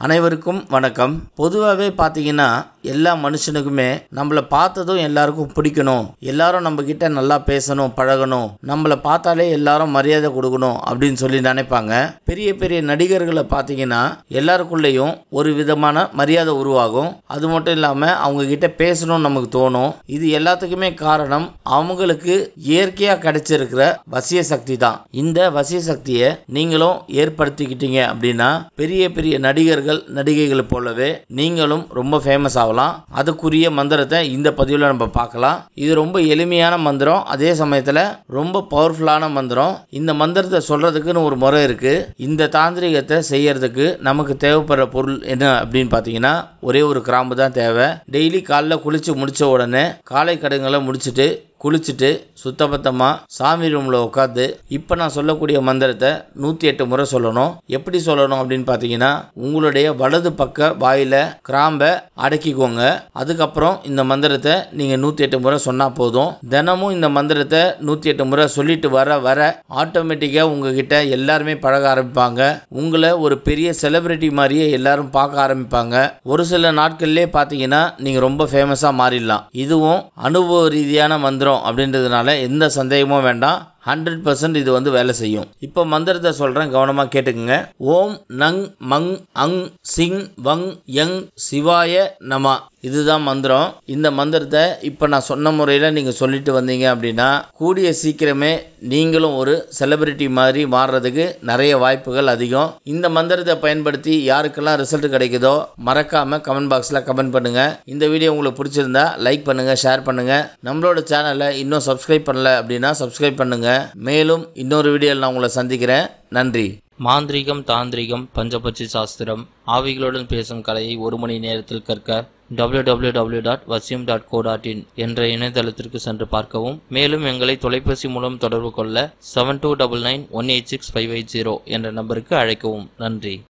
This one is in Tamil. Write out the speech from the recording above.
அனைவருக்கும் வணக்கம் பொதுவாகவே பார்த்தீங்கன்னா எல்லா மனுஷனுக்குமே நம்மளை பார்த்ததும் எல்லாருக்கும் பிடிக்கணும் எல்லாரும் நம்ம கிட்ட நல்லா பேசணும் பழகணும் நம்மளை பார்த்தாலே எல்லாரும் மரியாதை கொடுக்கணும் அப்படின்னு சொல்லி நினைப்பாங்க பெரிய பெரிய நடிகர்களை பார்த்தீங்கன்னா எல்லாருக்குள்ளேயும் ஒரு விதமான மரியாதை உருவாகும் அது மட்டும் இல்லாமல் அவங்க கிட்ட பேசணும்னு நமக்கு தோணும் இது எல்லாத்துக்குமே காரணம் அவங்களுக்கு இயற்கையாக கிடைச்சிருக்கிற வசிய சக்தி தான் இந்த வசிய சக்தியை நீங்களும் ஏற்படுத்திக்கிட்டீங்க அப்படின்னா பெரிய பெரிய நடிகர்கள் நடிகைகளை போலவே நீங்களும் ரொம்ப ஃபேமஸ் ஆகலாம் அதுக்குரிய மந்திரத்தை இந்த பதிவில் நம்ம பார்க்கலாம் இது ரொம்ப எளிமையான மந்திரம் அதே சமயத்தில் ரொம்ப பவர்ஃபுல்லான மந்திரம் இந்த மந்திரத்தை சொல்றதுக்குன்னு ஒரு முறை இருக்கு இந்த தாந்திரிகத்தை செய்யறதுக்கு நமக்கு தேவைப்படுற பொருள் என்ன அப்படின்னு பார்த்தீங்கன்னா ஒரே ஒரு கிராம்பு தான் தேவை டெய்லி காலைல குளிச்சு முடிச்ச உடனே காலை கடன்களை முடிச்சுட்டு குளிச்சுட்டு சுத்தபத்தமாக சாமி ரூமில் உட்காந்து இப்போ நான் சொல்லக்கூடிய மந்திரத்தை நூற்றி எட்டு முறை சொல்லணும் எப்படி சொல்லணும் அப்படின்னு பார்த்தீங்கன்னா உங்களுடைய வலது பக்க வாயில் கிராம்பை அடக்கிக்கோங்க அதுக்கப்புறம் இந்த மந்திரத்தை நீங்கள் நூற்றி எட்டு முறை சொன்னால் போதும் தினமும் இந்த மந்திரத்தை நூற்றி எட்டு முறை சொல்லிட்டு வர வர ஆட்டோமேட்டிக்காக உங்ககிட்ட எல்லாருமே பழக ஆரம்பிப்பாங்க உங்களை ஒரு பெரிய செலிபிரிட்டி மாதிரியே எல்லாரும் பார்க்க ஆரம்பிப்பாங்க ஒரு சில நாட்கள்லேயே பார்த்தீங்கன்னா நீங்கள் ரொம்ப ஃபேமஸாக மாறிடலாம் இதுவும் அனுபவ ரீதியான மந்திரம் அப்படின்றதுனால எந்த சந்தேகமும் வேண்டாம் ஹண்ட்ரட் பர்சன்ட் இது வந்து வேலை செய்யும் இப்போ மந்திரத்தை சொல்கிறேன் கவனமாக கேட்டுக்குங்க ஓம் நங் மங் அங் சிங் வங் யங் சிவாய நம இதுதான் மந்திரம் இந்த மந்திரத்தை இப்போ நான் சொன்ன முறையில் நீங்கள் சொல்லிட்டு வந்தீங்க அப்படின்னா கூடிய சீக்கிரமே நீங்களும் ஒரு செலிபிரிட்டி மாதிரி மாறுறதுக்கு நிறைய வாய்ப்புகள் அதிகம் இந்த மந்திரத்தை பயன்படுத்தி யாருக்கெல்லாம் ரிசல்ட் கிடைக்குதோ மறக்காமல் கமெண்ட் பாக்ஸில் கமெண்ட் பண்ணுங்கள் இந்த வீடியோ உங்களுக்கு பிடிச்சிருந்தா லைக் பண்ணுங்கள் ஷேர் பண்ணுங்கள் நம்மளோட சேனலை இன்னும் சப்ஸ்கிரைப் பண்ணல அப்படின்னா சப்ஸ்கிரைப் பண்ணுங்கள் மேலும் இன்னொரு வீடியோவில் நான் உங்களை சந்திக்கிறேன் நன்றி மாந்திரீகம் தாந்திரிகம் பஞ்சபட்சி சாஸ்திரம் ஆவிகளுடன் பேசும் கலையை ஒரு மணி நேரத்தில் கற்க www.vasyam.co.in டாட் வசியம் டாட் கோ டாட் இன் என்ற இணையதளத்திற்கு சென்று பார்க்கவும் மேலும் எங்களை தொலைபேசி மூலம் தொடர்பு கொள்ள seven two double nine one eight six five eight zero என்ற நம்பருக்கு அழைக்கவும் நன்றி